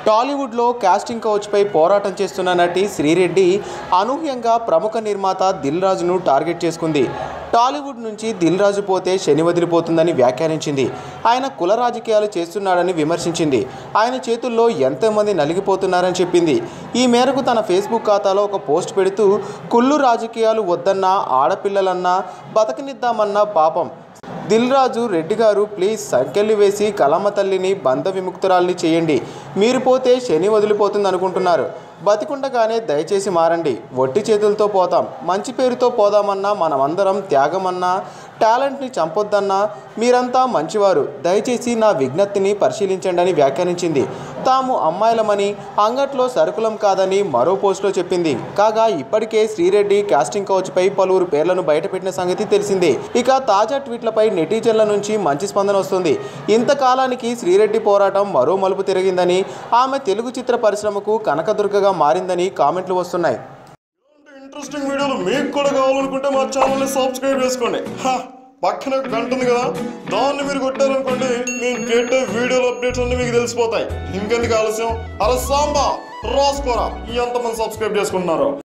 టాలీవుడ్లో కాస్టింగ్ కౌచ్పై పోరాటం చేస్తున్న నటి శ్రీరెడ్డి అనూహ్యంగా ప్రముఖ నిర్మాత దిల్ రాజును టార్గెట్ చేసుకుంది టాలీవుడ్ నుంచి దిల్ రాజు పోతే శని వదిలిపోతుందని వ్యాఖ్యానించింది ఆయన కుల రాజకీయాలు చేస్తున్నాడని విమర్శించింది ఆయన చేతుల్లో ఎంతోమంది నలిగిపోతున్నారని చెప్పింది ఈ మేరకు తన ఫేస్బుక్ ఖాతాలో ఒక పోస్ట్ పెడుతూ కుళ్ళు రాజకీయాలు వద్దన్నా ఆడపిల్లలన్నా బతకనిద్దామన్నా పాపం దిల్ రాజు రెడ్డి గారు ప్లీజ్ సంకెళ్ళు వేసి కలమ్మ తల్లిని బంధ విముక్తురాల్ని చేయండి మీరు పోతే శని వదిలిపోతుంది అనుకుంటున్నారు బతికుండగానే దయచేసి మారండి వట్టి చేతులతో పోతాం మంచి పేరుతో పోదామన్నా మనమందరం త్యాగమన్నా టాలెంట్ని చంపొద్దన్నా మీరంతా మంచివారు దయచేసి నా విజ్ఞప్తిని పరిశీలించండి అని వ్యాఖ్యానించింది తాము అమ్మాయిలమని అంగట్లో సరుకులం కాదని మరో పోస్టులో చెప్పింది కాగా ఇప్పటికే శ్రీరెడ్డి కాస్టింగ్ కౌచ్పై పలువురు పేర్లను బయటపెట్టిన సంగతి తెలిసిందే ఇక తాజా ట్వీట్లపై నెటిజన్ల నుంచి మంచి స్పందన వస్తుంది ఇంతకాలానికి శ్రీరెడ్డి పోరాటం మరో మలుపు తిరిగిందని ఆమె తెలుగు చిత్ర పరిశ్రమకు కనకదుర్గగా మారిందని కామెంట్లు వస్తున్నాయి ఇలాంటి ఇంట్రెస్టింగ్ వీడియోలు మీకు కూడా కావాలనుకుంటే మా ఛానల్ని సబ్స్క్రైబ్ చేసుకోండి హా, పక్కన ఒక గంట ఉంది కదా దాన్ని మీరు కొట్టారనుకోండి నేను పెట్టే వీడియోల అప్డేట్స్ అన్ని మీకు తెలిసిపోతాయి ఇంకెందుకు ఆలస్యం అరే సాంబా రాసుకోరా ఎంతమంది సబ్స్క్రైబ్ చేసుకుంటున్నారో